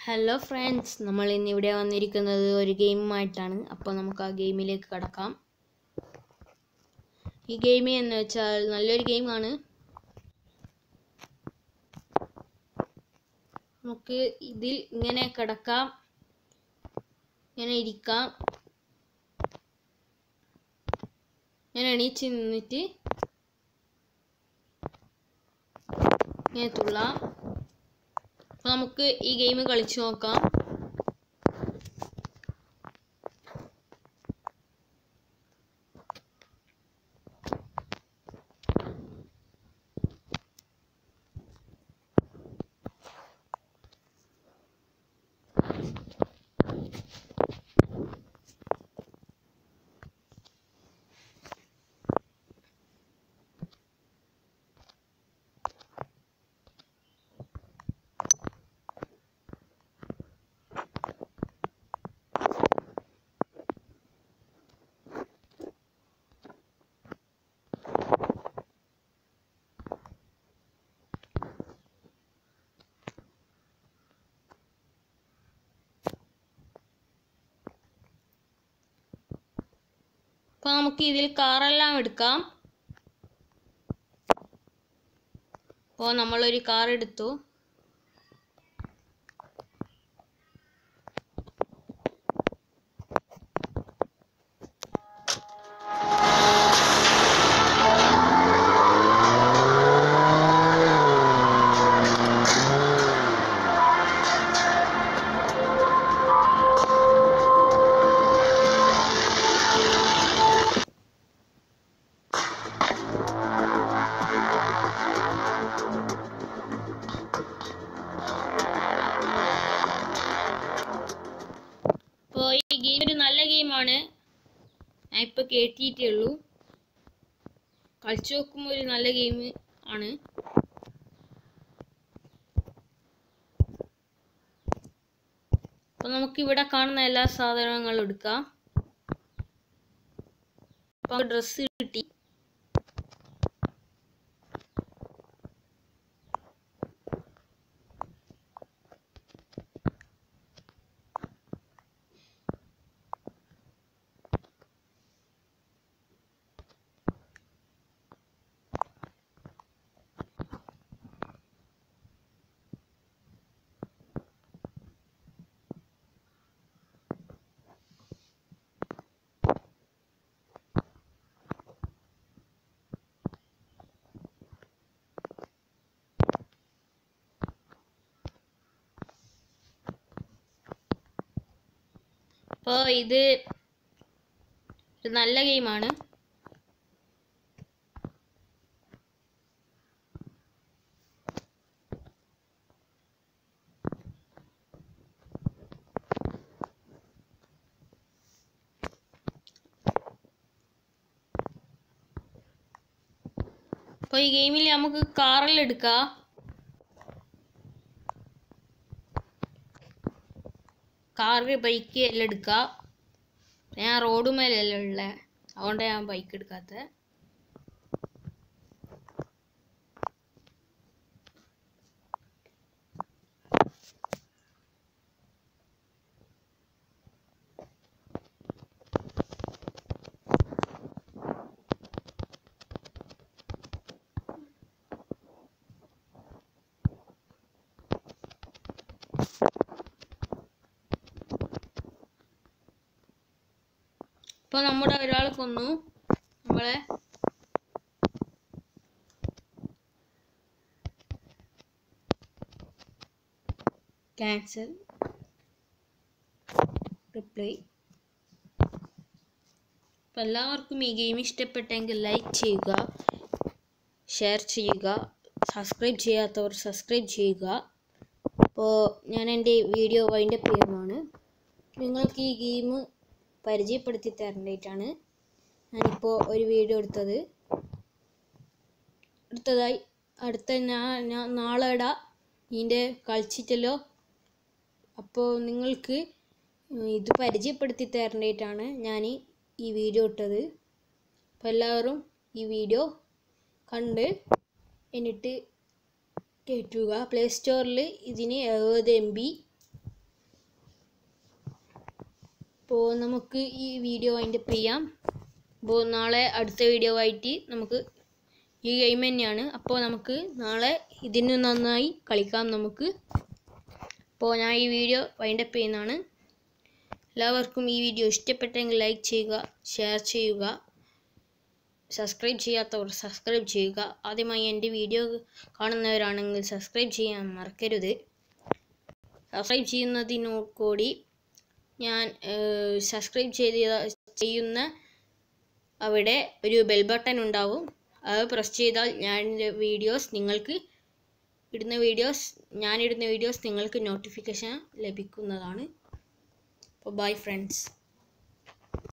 hello friends നമ്മൾ ഇന്ന് ഇവിടെ വന്നിരിക്കുന്നത് ഒരു ഗെയിമുമായിട്ടാണ് അപ്പോൾ നമുക്ക് ആ ഗെയിമിലേക്ക് കടക്കാം ഈ ഗെയിം എന്ന് വെച്ചാൽ നല്ലൊരു ഗെയിമാണ് നമുക്ക് ഇതിൽ ഇങ്ങനെ കിടക്കാം ഇങ്ങനെ ഇരിക്കാം ഇങ്ങനെ എണീച്ച് നിന്നിട്ട് ഇങ്ങനെ തുള്ളാം അപ്പോൾ നമുക്ക് ഈ ഗെയിം കളിച്ചു നോക്കാം അപ്പോൾ നമുക്ക് ഇതിൽ കാറെല്ലാം എടുക്കാം അപ്പോൾ നമ്മളൊരു കാർ എടുത്തു അപ്പോൾ ഈ ഗെയിം ഒരു നല്ല ഗെയിമാണ് ഞാൻ ഇപ്പോൾ കേട്ടിട്ടേ ഉള്ളൂ കളിച്ചു നോക്കുമ്പോൾ ഒരു നല്ല ഗെയിം ആണ് അപ്പോൾ നമുക്ക് ഇവിടെ കാണുന്ന എല്ലാ സാധനങ്ങളും എടുക്കാം അപ്പോൾ ഡ്രസ്സ് കിട്ടി അപ്പോൾ ഇത് ഒരു നല്ല ഗെയിമാണ് അപ്പോൾ ഈ ഗെയിമിൽ നമുക്ക് കാറിൽ എടുക്കാം കാറ് ബൈക്ക് എല്ലാം എടുക്കാം ഞാൻ റോഡ് മേലെല്ലാം ഉള്ളത് അതുകൊണ്ടാണ് ഞാൻ ബൈക്ക് എടുക്കാത്തത് ഇപ്പൊ നമ്മുടെ ഒരാൾ കൊന്നു നമ്മളെ ക്യാൻസൽ റിപ്ലൈ അപ്പം എല്ലാവർക്കും ഈ ഗെയിം ഇഷ്ടപ്പെട്ടെങ്കിൽ ലൈക്ക് ചെയ്യുക ഷെയർ ചെയ്യുക സബ്സ്ക്രൈബ് ചെയ്യാത്തവർ സബ്സ്ക്രൈബ് ചെയ്യുക അപ്പോൾ ഞാൻ എൻ്റെ വീഡിയോ വൈൻഡപ്പ് ചെയ്യുന്നതാണ് നിങ്ങൾക്ക് ഈ ഗെയിം പരിചയപ്പെടുത്തി തരേണ്ടിയിട്ടാണ് ഞാനിപ്പോൾ ഒരു വീഡിയോ എടുത്തത് അടുത്തതായി അടുത്ത ഞാൻ ഞാൻ നാളെ ഇടാം ഇതിൻ്റെ കളിച്ചിട്ടല്ലോ അപ്പോൾ നിങ്ങൾക്ക് ഇത് പരിചയപ്പെടുത്തി തരേണ്ടിയിട്ടാണ് ഞാൻ ഈ വീഡിയോ ഇട്ടത് അപ്പോൾ എല്ലാവരും ഈ വീഡിയോ കണ്ട് എന്നിട്ട് കയറ്റുക പ്ലേ സ്റ്റോറിൽ ഇതിന് എഴുപത് എം ബി അപ്പോൾ നമുക്ക് ഈ വീഡിയോ അതിൻ്റെ ചെയ്യാം അപ്പോൾ നാളെ അടുത്ത വീഡിയോ ആയിട്ട് നമുക്ക് ഈ ഗെയിം തന്നെയാണ് അപ്പോൾ നമുക്ക് നാളെ ഇതിന് നന്നായി കളിക്കാം നമുക്ക് അപ്പോൾ ഞാൻ ഈ വീഡിയോ വൈൻഡപ്പ് ചെയ്യുന്നതാണ് എല്ലാവർക്കും ഈ വീഡിയോ ഇഷ്ടപ്പെട്ടെങ്കിൽ ലൈക്ക് ചെയ്യുക ഷെയർ ചെയ്യുക സബ്സ്ക്രൈബ് ചെയ്യാത്തവർ സബ്സ്ക്രൈബ് ചെയ്യുക ആദ്യമായി എൻ്റെ വീഡിയോ കാണുന്നവരാണെങ്കിൽ സബ്സ്ക്രൈബ് ചെയ്യാൻ മറക്കരുത് സബ്സ്ക്രൈബ് ചെയ്യുന്നതിനു കൂടി ഞാൻ സബ്സ്ക്രൈബ് ചെയ്ത ചെയ്യുന്ന അവിടെ ഒരു ബെൽ ബട്ടൺ ഉണ്ടാവും അത് പ്രസ് ചെയ്താൽ ഞാൻ വീഡിയോസ് നിങ്ങൾക്ക് ഇടുന്ന വീഡിയോസ് ഞാനിടുന്ന വീഡിയോസ് നിങ്ങൾക്ക് നോട്ടിഫിക്കേഷൻ ലഭിക്കുന്നതാണ് അപ്പോൾ ബൈ ഫ്രണ്ട്സ്